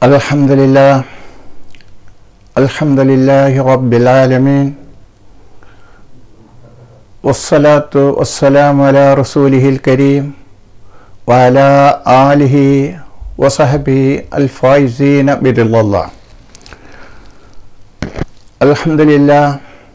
الحمد لله الحمد لله رب العالمين والصلاة والسلام على رسوله الكريم وعلى آله وصحبه الفائزين برضا الله الحمد لله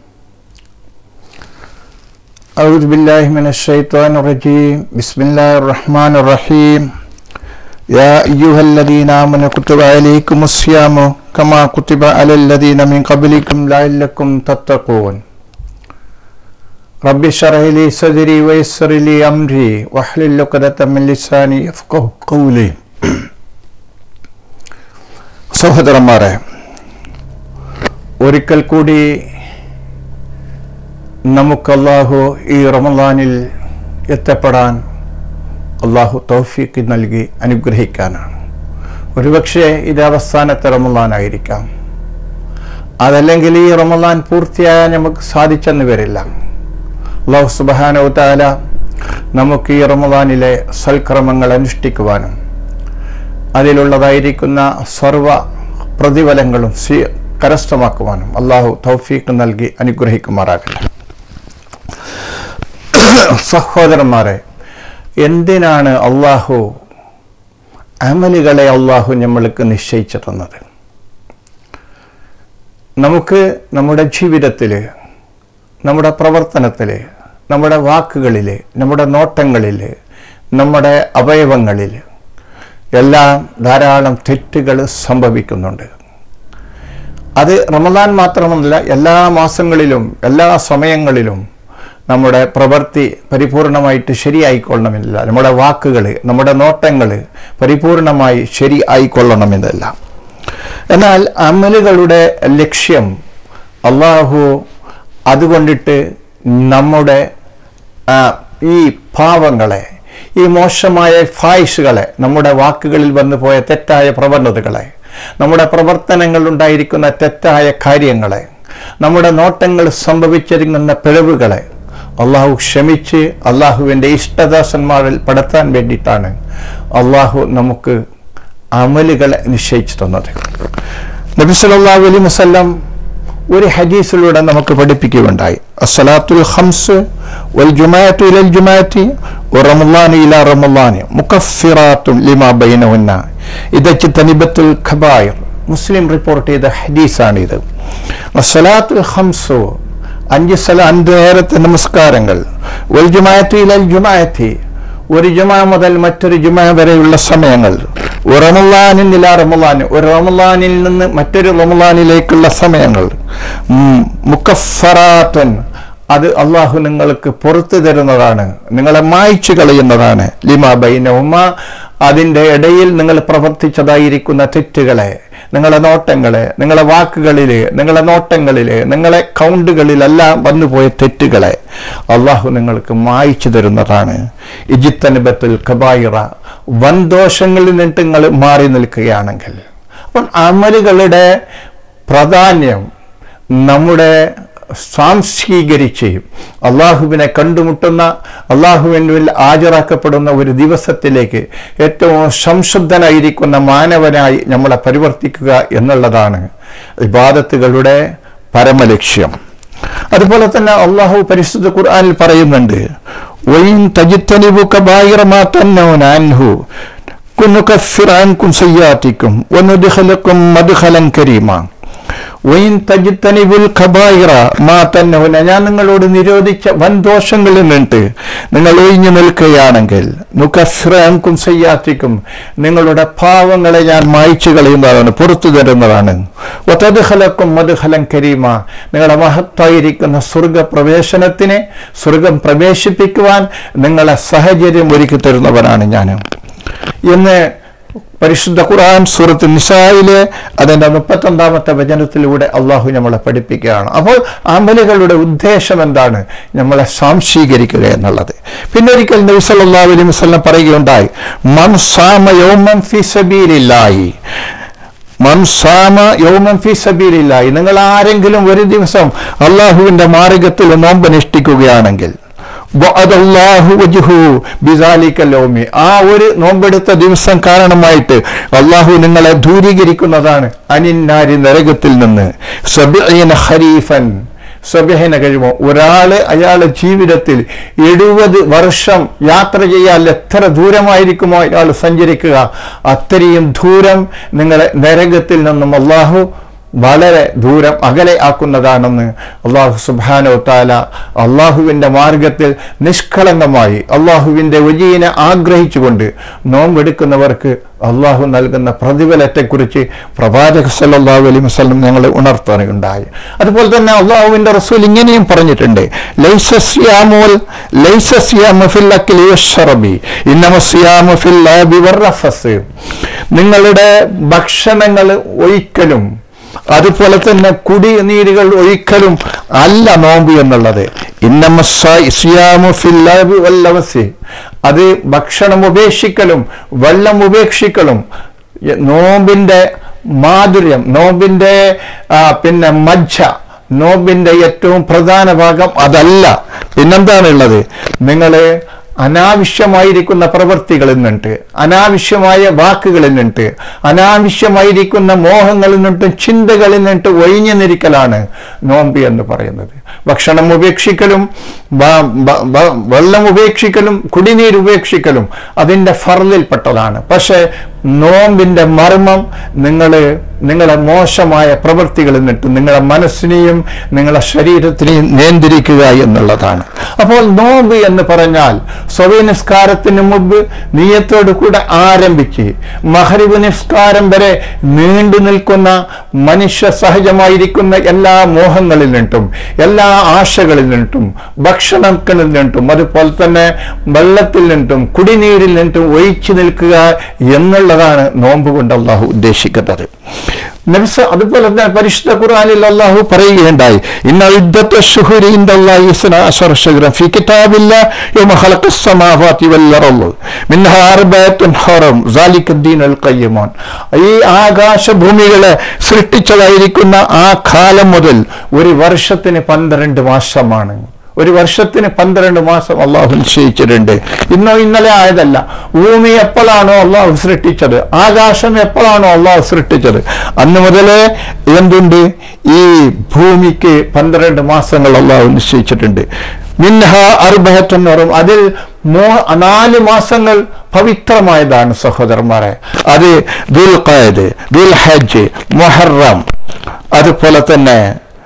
أعوذ بالله من الشيطان الرجيم بسم الله الرحمن الرحيم يا أيها الذين آمنوا كتب عليكم الصيام كما كتب على الذين من قبلكم لعلكم تتقون رب اشرح لي صدري ويسر لي أمري واحلل عقدة من لساني يفقه قولي സഹോദരന്മാരെ ഒരിക്കൽ കൂടി നമുക്ക് അള്ളാഹു ഈ റമദാനിൽ എത്തപ്പെടാൻ അള്ളാഹു തൗഫീക്ക് നൽകി അനുഗ്രഹിക്കാനാണ് ഒരുപക്ഷെ ഇത് അവസാനത്തെ റമദാനായിരിക്കാം അതല്ലെങ്കിൽ ഈ റമദാൻ പൂർത്തിയായാൽ നമുക്ക് സാധിച്ചെന്ന് വരില്ല അള്ളാഹു സുബാനോ താല നമുക്ക് ഈ റമദാനിലെ സൽക്രമങ്ങൾ അനുഷ്ഠിക്കുവാനും അതിലുള്ളതായിരിക്കുന്ന സർവ പ്രതിഫലങ്ങളും സ്വീ കരസ്ഥമാക്കുവാനും അള്ളാഹു തൗഫീക്ക് നൽകി അനുഗ്രഹിക്കുമാറാകട്ടെ സഹോദരന്മാരെ എന്തിനാണ് അള്ളാഹു അമലുകളെ അള്ളാഹു നമ്മൾക്ക് നിശ്ചയിച്ചു തന്നത് നമുക്ക് നമ്മുടെ ജീവിതത്തിൽ നമ്മുടെ പ്രവർത്തനത്തിൽ നമ്മുടെ വാക്കുകളിൽ നമ്മുടെ നോട്ടങ്ങളിൽ നമ്മുടെ അവയവങ്ങളിൽ എല്ലാം ധാരാളം തെറ്റുകൾ സംഭവിക്കുന്നുണ്ട് അത് റമദാൻ മാത്രമല്ല എല്ലാ മാസങ്ങളിലും എല്ലാ സമയങ്ങളിലും നമ്മുടെ പ്രവൃത്തി പരിപൂർണമായിട്ട് ശരിയായിക്കൊള്ളണമെന്നില്ല നമ്മുടെ വാക്കുകൾ നമ്മുടെ നോട്ടങ്ങൾ പരിപൂർണമായി ശരി ആയിക്കൊള്ളണമെന്നില്ല എന്നാൽ അമലുകളുടെ ലക്ഷ്യം അള്ളാഹു അതുകൊണ്ടിട്ട് നമ്മുടെ ഈ പാവങ്ങളെ ഈ മോശമായ ഫായിഷുകളെ നമ്മുടെ വാക്കുകളിൽ വന്നു പോയ തെറ്റായ പ്രവണതകളെ നമ്മുടെ പ്രവർത്തനങ്ങൾ ഉണ്ടായിരിക്കുന്ന തെറ്റായ കാര്യങ്ങളെ നമ്മുടെ നോട്ടങ്ങൾ സംഭവിച്ചിരിക്കുന്ന പിഴവുകളെ അള്ളാഹു ക്ഷമിച്ച് അള്ളാഹുവിൻ്റെ ഇഷ്ടദാസന്മാരിൽ പെടുത്താൻ വേണ്ടിയിട്ടാണ് അള്ളാഹു നമുക്ക് അമലുകളെ നിശ്ചയിച്ചു തന്നത് നബി സല്ലല്ലാഹു അലൈഹി വസല്ലം ഒരു ഹദീസിലൂടെ നമുക്ക് പഠിപ്പിക്കുകയുണ്ടായി അസ്സലാത്തുൽ ഖംസ് വൽ ജുമാഅത്തു ഇലൽ ജുമാഅത്തി വറമളാൻ ഇലാ റമളാൻ മുകഫിറാത്തുൻ ലിമാ ബൈനഹുന്ന ഇദജ്തനിബത്തുൽ ഖബായിർ മുസ്ലിം റിപ്പോർട്ട് ചെയ്ത ഹദീസാണിത് അസ്സലാത്തുൽ ഖംസു അഞ്ച് സ്ഥല അഞ്ച് നേരത്തെ നമസ്കാരങ്ങൾ വൽ ജുമാഅത്തു ഇലൽ ജുമാഅത്തി ഒരു ജുമാ മുതൽ മറ്റൊരു ജുമാ വരെയുള്ള സമയങ്ങൾ റമലാനിൽ ഇലാ റമലാൻ ഒരു റമലാനിൽ നിന്ന് മറ്റൊരു റമലാനിലേക്കുള്ള സമയങ്ങൾ മുക്കഫറാത്തൻ അത് അള്ളാഹു നിങ്ങൾക്ക് പുറത്തു തരുന്നതാണ് നിങ്ങളെ മായ്ച്ചു കളയുന്നതാണ് ലിമ ബൈന ഉമ്മ അതിൻ്റെ ഇടയിൽ നിങ്ങൾ പ്രവർത്തിച്ചതായിരിക്കുന്ന തെറ്റുകളെ നിങ്ങളെ നോട്ടങ്ങളെ നിങ്ങളെ വാക്കുകളിൽ നിങ്ങളെ നോട്ടങ്ങളിൽ നിങ്ങളെ കൗണ്ടുകളിലെല്ലാം വന്നുപോയ തെറ്റുകളെ അള്ളാഹു നിങ്ങൾക്ക് മായ്ച്ചു തരുന്നതാണ് ഇജിത്തനുബത്തുൽ കബായിറ വൻദോഷങ്ങളിൽ നിന്നിട്ട് നിങ്ങൾ മാറി നിൽക്കുകയാണെങ്കിൽ അപ്പം അമലുകളുടെ പ്രാധാന്യം നമ്മുടെ സ്വാംശീകരിച്ച് അള്ളാഹുവിനെ കണ്ടുമുട്ടുന്ന അള്ളാഹുവിനുവിൽ ഹാജരാക്കപ്പെടുന്ന ഒരു ദിവസത്തിലേക്ക് ഏറ്റവും സംശുദ്ധനായിരിക്കുന്ന മാനവനായി നമ്മളെ പരിവർത്തിക്കുക എന്നുള്ളതാണ് ഇബാദത്തുകളുടെ പരമലക്ഷ്യം അതുപോലെ തന്നെ അള്ളാഹു പരിശുദ്ധ ഖുർആനിൽ പറയുന്നുണ്ട് വൈൻ തജിത്തനിബു കബായിറമാ തന്നൗനാൻഹു കുന്നുകഫിർ അൻകും സയ്യാത്തിക്കും വനുദ്ഖലക്കും മദ്ഖലൻ കരീമാ വൈൻ തജിത്തനിബുൽ ഖബായിറ മാ തന്നഹുന ഞാൻ നിങ്ങളോട് നിരോധിച്ച വൻദോഷങ്ങളിൽ നിന്നിട്ട് നിങ്ങൾ ഒഴിഞ്ഞു നിൽക്കുകയാണെങ്കിൽ നുക്കഫ്രാൻകും സയ്യാത്തിക്കും നിങ്ങളുടെ പാവങ്ങളെ ഞാൻ മായ്ച്ചു കളയുന്നതാണ് പുറത്തു തരുന്നതാണ് ഒത്തദ്ഹലക്കും മധുഹലം കരീമ നിങ്ങളുടെ മഹത്തായിരിക്കുന്ന സ്വർഗപ്രവേശനത്തിന് സ്വർഗം പ്രവേശിപ്പിക്കുവാൻ നിങ്ങളെ സാഹചര്യം ഒരുക്കി തരുന്നവനാണ് ഞാൻ എന്ന് പരിശുദ്ധ ഖുർആൻ സൂറത്ത് നിസായിലെ അതിൻ്റെ മുപ്പത്തൊന്നാമത്തെ വചനത്തിലൂടെ അള്ളാഹു നമ്മളെ പഠിപ്പിക്കുകയാണ് അപ്പോൾ അമലുകളുടെ ഉദ്ദേശം എന്താണ് നമ്മളെ സാംശീകരിക്കുക എന്നുള്ളത് പിന്നെ ഒരിക്കൽ നബി സല്ലല്ലാഹു അലൈഹി വസല്ലം പറയുകയുണ്ടായി മൻ സാമ യൗമൻ ഫി സബീലില്ലാഹി മൻ സാമ യൗമൻ ഫി സബീലില്ലാഹി നിങ്ങൾ ആരെങ്കിലും ഒരു ദിവസം അള്ളാഹുവിൻ്റെ മാർഗത്തിൽ നോമ്പനുഷ്ഠിക്കുകയാണെങ്കിൽ വഅദല്ലാഹു വജ്ഹു ബിസാലിക ലൗമി ആ ഒരു നോമ്പെടുത്ത ദിവസം കാരണമായിട്ട് അള്ളാഹു നിങ്ങളെ ദൂരീകരിക്കുന്നതാണ് അനിന്നാരി നരകത്തിൽ നിന്ന് സബീന ഹരീഫൻ സബിഹിന കഴിയുമോ ഒരാള് അയാളുടെ ജീവിതത്തിൽ എഴുപത് വർഷം യാത്ര ചെയ്യാൻ എത്ര ദൂരമായിരിക്കുമോ അയാൾ സഞ്ചരിക്കുക അത്രയും ദൂരം നിങ്ങളെ നരകത്തിൽ നിന്നും അള്ളാഹു വളരെ ദൂരം അകലെ ആക്കുന്നതാണെന്ന് അള്ളാഹു സുബാനോ താല അള്ളാഹുവിൻ്റെ മാർഗത്തിൽ നിഷ്കളങ്കമായി അള്ളാഹുവിൻ്റെ വലിയനെ ആഗ്രഹിച്ചുകൊണ്ട് നോമ്പെടുക്കുന്നവർക്ക് അള്ളാഹു നൽകുന്ന പ്രതിഫലത്തെക്കുറിച്ച് പ്രവാചക സല്ലല്ലാഹു അലൈഹി വസല്ലം ഞങ്ങളെ ഉണർത്തുകയുണ്ടായി അതുപോലെ തന്നെ അള്ളാഹുവിൻ്റെ റസൂൽ ഇങ്ങനെയും പറഞ്ഞിട്ടുണ്ട് ലൈസസ്യാമുൽ ലൈസസ്യാമു ഫിൽ അക്ലി വശ്ശറബി ഇന്നമസ്യാമു ഫിൽ ലാബി വറഫസ് നിങ്ങളുടെ ഭക്ഷണങ്ങൾ ഒഴിക്കലും അതുപോലെ തന്നെ കുടിനീരുകൾ ഒഴിക്കലും അല്ല നോമ്പ് എന്നുള്ളത് ഇന്നമസ്യാമുഫില്ലവസി അത് ഭക്ഷണം ഉപേക്ഷിക്കലും വെള്ളം ഉപേക്ഷിക്കലും എ- നോമ്പിന്റെ മാധുര്യം നോമ്പിന്റെ ആ, പിന്നെ മജ്ജ നോമ്പിന്റെ ഏറ്റവും പ്രധാന ഭാഗം അതല്ല പിന്നെന്താണുള്ളത് നിങ്ങള് അനാവശ്യമായിരിക്കുന്ന പ്രവൃത്തികളിൽ നിന്നിട്ട് അനാവശ്യമായ വാക്കുകളിൽ നിന്നിട്ട് അനാവശ്യമായിരിക്കുന്ന മോഹങ്ങളിൽ നിന്നിട്ടും ചിന്തകളിൽ നിന്നിട്ട് ഒഴിഞ്ഞു നിരിക്കലാണ് നോമ്പ് എന്ന് പറയുന്നത് ഭക്ഷണം ഉപേക്ഷിക്കലും വ- വ- വ- വെള്ളം ഉപേക്ഷിക്കലും കുടിനീര് ഉപേക്ഷിക്കലും അതിൻ്റെ ഫറലിൽപ്പെട്ടതാണ് പക്ഷേ നോമ്പിൻ്റെ മർമ്മം നിങ്ങൾ നിങ്ങളെ മോശമായ പ്രവൃത്തികളിൽ നിന്നിട്ട് നിങ്ങളെ മനസ്സിനെയും നിങ്ങളെ ശരീരത്തിനെയും നിയന്ത്രിക്കുക എന്നുള്ളതാണ് അപ്പോൾ നോമ്പ് എന്ന് പറഞ്ഞാൽ സ്വയ നിസ്കാരത്തിന് മുമ്പ് നീയത്തോടു കൂടെ ആരംഭിച്ച് മഹരിബ് നിസ്കാരം വരെ നീണ്ടു നിൽക്കുന്ന മനുഷ്യ സഹജമായിരിക്കുന്ന എല്ലാ മോഹങ്ങളിൽ നിന്നിട്ടും എല്ലാ ആശകളിൽ നിന്നിട്ടും ഭക്ഷണത്തിൽ നിന്നിട്ടും അതുപോലെ തന്നെ വെള്ളത്തിൽ നിന്നിട്ടും കുടിനീരിൽ നിന്നിട്ടും ഒഴിച്ചു നിൽക്കുക എന്നുള്ളതാണ് നോമ്പ് കൊണ്ട് അള്ളാഹു ഉദ്ദേശിക്കുന്നത് നബിസ അതുപോലെ തന്നെ പരിശുദ്ധ ഖുർആനിൽ അള്ളാഹു പറയുകയുണ്ടായി ഇന്ന ഇദ്ദത്ത ശുഹുരി ഇൻദല്ലാഹി ഇസ്ന അശറ ശഹ്റൻ ഫീ കിതാബില്ലാ യൗമ ഖലഖസ് സമാവാതി വൽ അർള് മിൻഹാ അർബഅത്തുൻ ഹറം സാലിക ദീനുൽ ഖയ്യിമാൻ ഈ ആകാശ ഭൂമികളെ സൃഷ്ടിച്ചതായിരിക്കുന്ന ആ കാലം മുതൽ ഒരു വർഷത്തിന് പന്ത്രണ്ട് മാസമാണ് ഒരു വർഷത്തിന് പന്ത്രണ്ട് മാസം അള്ളാഹു നിശ്ചയിച്ചിട്ടുണ്ട് ഇന്നോ ഇന്നലെ ആയതല്ല ഭൂമി എപ്പോഴാണോ അള്ളാഹു സൃഷ്ടിച്ചത് ആകാശം എപ്പോഴാണോ അള്ളാഹു സൃഷ്ടിച്ചത് അന്ന് മുതലേ എന്തുണ്ട് ഈ ഭൂമിക്ക് പന്ത്രണ്ട് മാസങ്ങൾ അള്ളാഹു നിശ്ചയിച്ചിട്ടുണ്ട് മിൻഹ അർബഹത്തെന്ന് പറയും അതിൽ മൂ നാല് മാസങ്ങൾ പവിത്രമായതാണ് സഹോദരന്മാരെ അത് ദുൽ ഖായത് ദുൽ ഹജ്ജ് മൊഹറം അതുപോലെ തന്നെ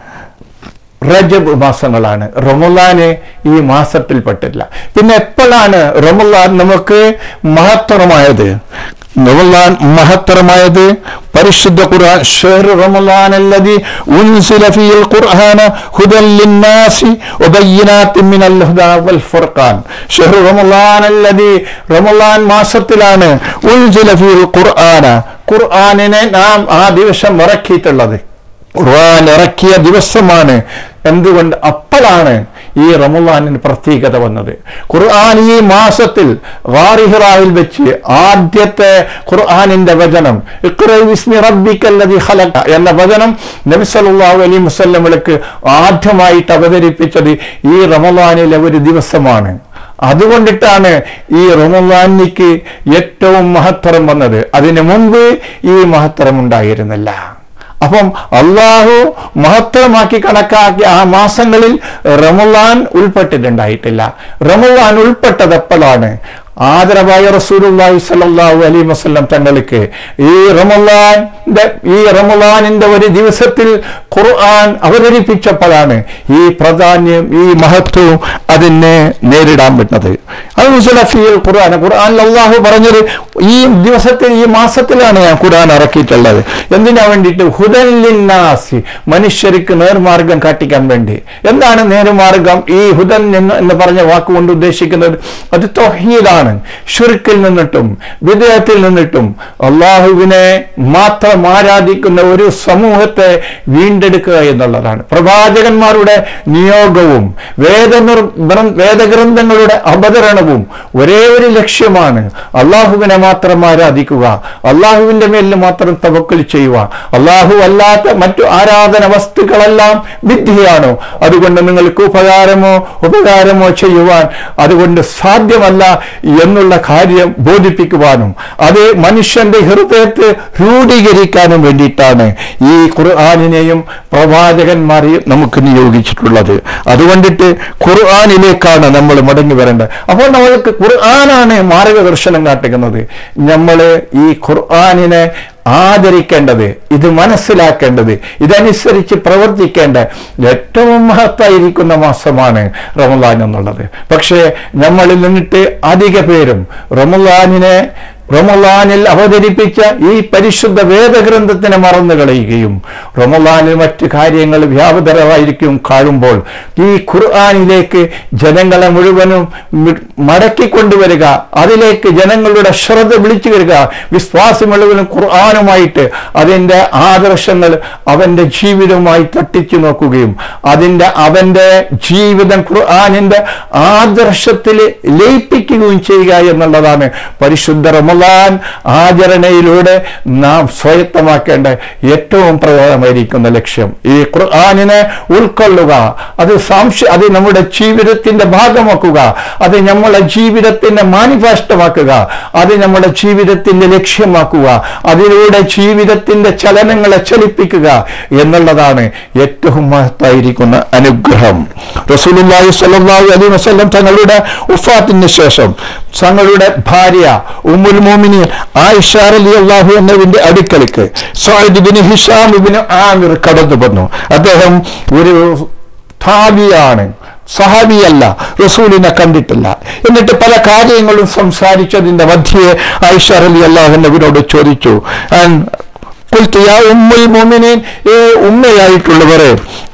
റജബ് മാസങ്ങളാണ് റമലാന് ഈ മാസത്തിൽപ്പെട്ടില്ല പിന്നെ എപ്പോഴാണ് റമലാൻ നമുക്ക് മഹത്തരമായത് റമലാൻ മഹത്തരമായത് പരിശുദ്ധ ഖുർആൻ ഷഹർ റമലാൻ അല്ലദി ഉൻസില ഫീൽ ഖുർആന ഹുദൻ ലിന്നാസി വബയ്യിനാത്തിൻ മിനൽ ഹുദാ വൽ ഫുർഖാൻ ഷഹർ റമലാൻ അല്ലദി റമലാൻ മാസത്തിലാണ് ഉൻസില ഫീൽ ഖുർആന ഖുർആനിനെ നാം ആ ദിവസം ഇറക്കിയിട്ടുള്ളത് ഖുർആൻ ഇറക്കിയ ദിവസമാണ് എന്തുകൊണ്ട് അപ്പോഴാണ് ഈ റമലാനിന് പ്രത്യേകത വന്നത് ഖുർആൻ ഈ മാസത്തിൽ വാറിഹിറായിൽ വെച്ച് ആദ്യത്തെ ഖുർആനിന്റെ വചനം ഇഖ്റ ബിസ്മി റബ്ബിക്കല്ലദി ഖലഖ എന്ന വചനം നബി സല്ലല്ലാഹു അലൈഹി വസല്ലമക്ക് ആദ്യമായിട്ട് അവതരിപ്പിച്ചത് ഈ റമലാനിലെ ഒരു ദിവസമാണ് അതുകൊണ്ടിട്ടാണ് ഈ റമലാനിക്ക് ഏറ്റവും മഹത്തരം വന്നത് അതിനു മുമ്പ് ഈ മഹത്തരം ഉണ്ടായിരുന്നില്ല അപ്പം അള്ളാഹു മഹത്തരമാക്കി കണക്കാക്കിയ ആ മാസങ്ങളിൽ റമലാൻ ഉൾപ്പെട്ടിട്ടുണ്ടായിട്ടില്ല റമലാൻ ഉൾപ്പെട്ടത് എപ്പോഴാണ് ആദരവായ റസൂലുള്ളാഹി സ്വല്ലല്ലാഹു അലൈഹി വസല്ലം തങ്ങൾക്ക് ഈ റമലാന്റെ ഈ റമലാനിന്റെ ഒരു ദിവസത്തിൽ ഖുർആൻ അവതരിപ്പിച്ചപ്പോഴാണ് ഈ പ്രാധാന്യം ഈ മഹത്വവും അതിനെ നേരിടാൻ പറ്റുന്നത് അത് മുസലഫിയിൽ ഖുർആൻ ഖുർആനിൽ അള്ളാഹു പറഞ്ഞത് ഈ ദിവസത്തിൽ ഈ മാസത്തിലാണ് ഞാൻ ഖുർആൻ ഇറക്കിയിട്ടുള്ളത് എന്തിനാ വേണ്ടിയിട്ട് ഹുദൻലിന്നാസി മനുഷ്യർക്ക് നേർമാർഗം കാട്ടിക്കാൻ വേണ്ടി എന്താണ് നേർമാർഗം ഈ ഹുദൻ എന്ന് എന്ന് പറഞ്ഞ വാക്കുകൊണ്ട് ഉദ്ദേശിക്കുന്നത് അത് തൊഹീദാണ് ലക്ഷ്യമാണ് ഷിർക്കിൽ നിന്നിട്ടും വിദേഹത്തിൽ നിന്നിട്ടും അള്ളാഹുവിനെ മാത്രം ആരാധിക്കുന്ന ഒരു സമൂഹത്തെ വീണ്ടെടുക്കുക എന്നുള്ളതാണ് പ്രവാചകന്മാരുടെ നിയോഗവും വേദനിർ ഗ്രന്ഥ- വേദഗ്രന്ഥങ്ങളുടെ അവതരണവും ഒരേ ഒരു ലക്ഷ്യമാണ് അള്ളാഹുവിനെ മാത്രം ആരാധിക്കുക അള്ളാഹുവിന്റെ മേലിൽ മാത്രം തവക്കൽ ചെയ്യുക അള്ളാഹു അല്ലാത്ത മറ്റു ആരാധന വസ്തുക്കളെല്ലാം വിദ്യയാണോ അതുകൊണ്ട് നിങ്ങൾക്ക് ഉപകാരമോ ഉപകാരമോ ചെയ്യുവാൻ അതുകൊണ്ട് സാധ്യമല്ല എന്നുള്ള കാര്യം ബോധിപ്പിക്കുവാനും അത് മനുഷ്യന്റെ ഹൃദയത്തെ രൂഢീകരിക്കാനും വേണ്ടിയിട്ടാണ് ഈ ഖുർആാനിനെയും പ്രവാചകന്മാരെയും നമുക്ക് നിയോഗിച്ചിട്ടുള്ളത് അതുകൊണ്ടിട്ട് ഖുർആാനിലേക്കാണ് നമ്മൾ മടങ്ങി വരേണ്ടത് അപ്പോൾ നമ്മൾക്ക് ഖുർആനാണ് മാർഗദർശനം കാട്ടുന്നത് നമ്മൾ ഈ ഖുർആാനിനെ ആദരിക്കേണ്ടത് ഇത് മനസ്സിലാക്കേണ്ടത് ഇതനുസരിച്ച് പ്രവർത്തിക്കേണ്ട ഏറ്റവും മഹത്തായിരിക്കുന്ന മാസമാണ് റമദാൻ എന്നുള്ളത് പക്ഷേ നമ്മളിൽ നിന്നിട്ട് അധിക പേരും റമദാനിനെ റമദാനിൽ അവതരിപ്പിച്ച ഈ പരിശുദ്ധ വേദഗ്രന്ഥത്തിനെ മറന്നു കളയുകയും റമദാനിൽ മറ്റ് കാര്യങ്ങൾ വ്യാപതരമായിരിക്കും കാണുമ്പോൾ ഈ ഖുർആാനിലേക്ക് ജനങ്ങളെ മുഴുവനും മി- മടക്കിക്കൊണ്ടുവരിക അതിലേക്ക് ജനങ്ങളുടെ ശ്രദ്ധ വിളിച്ചു വരിക വിശ്വാസം മുഴുവനും ഖുർആാനുമായിട്ട് അതിൻ്റെ ആദർശങ്ങൾ അവൻ്റെ ജീവിതവുമായി തട്ടിച്ചു നോക്കുകയും അതിൻ്റെ അവൻ്റെ ജീവിതം ഖുർആാനിൻ്റെ ആദർശത്തിൽ ലയിപ്പിക്കുകയും ചെയ്യുക എന്നുള്ളതാണ് പരിശുദ്ധ റമദാൻ ആചരണയിലൂടെ നാം സ്വായത്തമാക്കേണ്ട ഏറ്റവും പ്രധാനമായിരിക്കുന്ന ലക്ഷ്യം ഈ ഖുർആാനിനെ ഉൾക്കൊള്ളുക അത് സാംശ അത് നമ്മുടെ ജീവിതത്തിന്റെ ഭാഗമാക്കുക അത് നമ്മുടെ ജീവിതത്തിന്റെ മാനിഫെസ്റ്റമാക്കുക അത് നമ്മുടെ ജീവിതത്തിന്റെ ലക്ഷ്യമാക്കുക അതിലൂടെ ജീവിതത്തിന്റെ ചലനങ്ങളെ ചലിപ്പിക്കുക എന്നുള്ളതാണ് ഏറ്റവും മഹത്തായിരിക്കുന്ന അനുഗ്രഹം റസൂലുള്ളാഹി സ്വല്ലല്ലാഹു അലൈഹി വസല്ലം തങ്ങളുടെ ഉഫാത്തിന് ശേഷം തങ്ങളുടെ ഭാര്യ ഉമ്മുൽ മോമിനി ആയിഷ റളിയല്ലാഹു എന്നതിന്റെ അടുക്കലേക്ക് Saad bin Hisham ibn Amir കടന്നു വന്നു അദ്ദേഹം ഒരു താബിയാണ് സഹാബിയല്ല റസൂലിനെ കണ്ടിട്ടില്ല എന്നിട്ട് പല കാര്യങ്ങളും സംസാരിച്ചതിന്റെ മധ്യേ ആയിഷ റലി അള്ളാഹുനബിനോട് ചോദിച്ചു "അൻ ഖുൽതു യാ ഉമ്മുൽ മുഅ്മിനീൻ ഏ ഉമ്മയായിട്ടുള്ളവരെ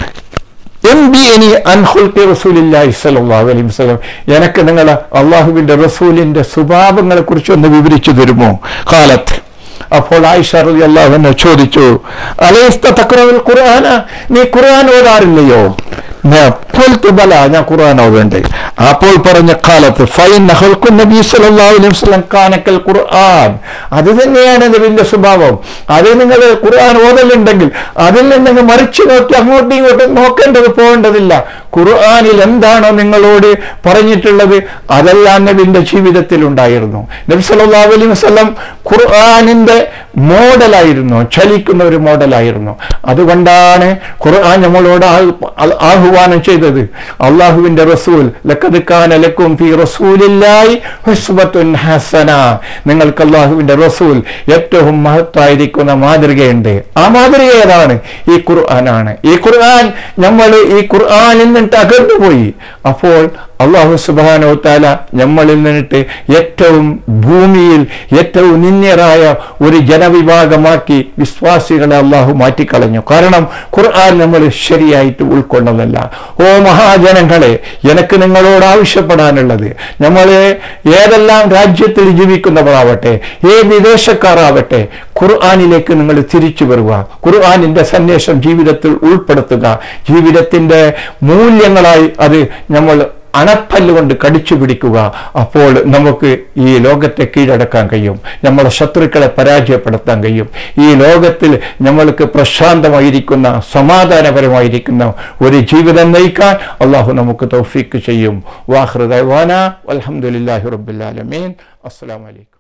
എംബിഎനി അൻ ഖുൽഖി റസൂലില്ലാഹി സ്വല്ലല്ലാഹു അലൈഹി വസല്ലം എനിക്ക് നിങ്ങൾ അള്ളാഹുവിന്റെ റസൂലിന്റെ സ്വഭാവങ്ങളെ കുറിച്ച് ഒന്ന് വിവരിച്ചു തരുമോ കാലത്ത് അപ്പോൾ ആയിഷ റളി അള്ളാഹുവിനെ ചോദിച്ചു അലൈസ്ത തക്രവുൽ ഖുർആന നീ ഖുർആൻ ഓതാറില്ലയോ ഞാൻ ഖുൽതു ബല ഞാൻ ഖുർആൻ ഓതണ്ടേ അപ്പോൾ പറഞ്ഞ കാലത്ത് ഫൈൻ ഖൽഖു നബി സല്ലല്ലാഹു അലൈഹി വസല്ലം കാനക്കൽ ഖുർആൻ അത് തന്നെയാണ് നബിന്റെ സ്വഭാവം അത് നിങ്ങൾ ഖുർആൻ ഓതലുണ്ടെങ്കിൽ അതിൽ നിന്ന് മറിച്ച് നോക്കി അങ്ങോട്ടും ഇങ്ങോട്ടും നോക്കേണ്ടത് പോകേണ്ടതില്ല ഖുർആനിൽ എന്താണോ നിങ്ങളോട് പറഞ്ഞിട്ടുള്ളത് അതെല്ലാം നബിന്റെ ജീവിതത്തിൽ ഉണ്ടായിരുന്നു നബി സല്ലല്ലാഹു അലൈഹി വസല്ലം ഖുർആനിന്റെ മോഡലായിരുന്നു ചലിക്കുന്ന ഒരു മോഡലായിരുന്നു അതുകൊണ്ടാണ് ഖുർആൻ നമ്മളോട് ആഹ്- ആ- ആഹ്വാനം ചെയ്തത് അള്ളാഹുവിന്റെ റസൂൽ ലഖദ് കാന ലക്കും ഫീ റസൂലില്ലാഹി ഹുസ്വത്തുൻ ഹസന നിങ്ങൾക്ക് അള്ളാഹുവിന്റെ റസൂൽ ഏറ്റവും മഹത്തായിരിക്കുന്ന മാതൃകയുണ്ട് ആ മാതൃക ഏതാണ് ഈ ഖുർആനാണ് ഈ ഖുർആൻ നമ്മൾ ഈ ഖുർആനിൽ നിന്നിട്ട് അകന്നുപോയി അപ്പോൾ അള്ളാഹു സുബാനോ താല നമ്മളിൽ നിന്നിട്ട് ഏറ്റവും ഭൂമിയിൽ ഏറ്റവും നിന്ദ്യരായ ഒരു ജനവിഭാഗമാക്കി വിശ്വാസികളെ അള്ളാഹു മാറ്റിക്കളഞ്ഞു കാരണം ഖുർആൻ നമ്മൾ ശരിയായിട്ട് ഉൾക്കൊണ്ടതല്ല ഓ മഹാജനങ്ങളെ എനിക്ക് നിങ്ങളോട് ആവശ്യപ്പെടാനുള്ളത് നമ്മൾ ഏതെല്ലാം രാജ്യത്തിൽ ജീവിക്കുന്നവരാവട്ടെ ഏത് വിദേശക്കാരാവട്ടെ ഖുർആാനിലേക്ക് നിങ്ങൾ തിരിച്ചു വരിക ഖുർആാനിന്റെ സന്ദേശം ജീവിതത്തിൽ ഉൾപ്പെടുത്തുക ജീവിതത്തിന്റെ മൂല്യങ്ങളായി അത് നമ്മൾ അണപ്പല്ലുകൊണ്ട് കടിച്ചു പിടിക്കുക അപ്പോൾ നമുക്ക് ഈ ലോകത്തെ കീഴടക്കാൻ കഴിയും നമ്മളെ ശത്രുക്കളെ പരാജയപ്പെടുത്താൻ കഴിയും ഈ ലോകത്തിൽ നമ്മൾക്ക് പ്രശാന്തമായിരിക്കുന്ന സമാധാനപരമായിരിക്കുന്ന ഒരു ജീവിതം നയിക്കാൻ അള്ളാഹു നമുക്ക് തൗഫീക്ക് ചെയ്യും വാഹൃദാന അലഹമുല്ലാഹി റബ്ബുലാലമീൻ അസ്സാം വലൈക്കും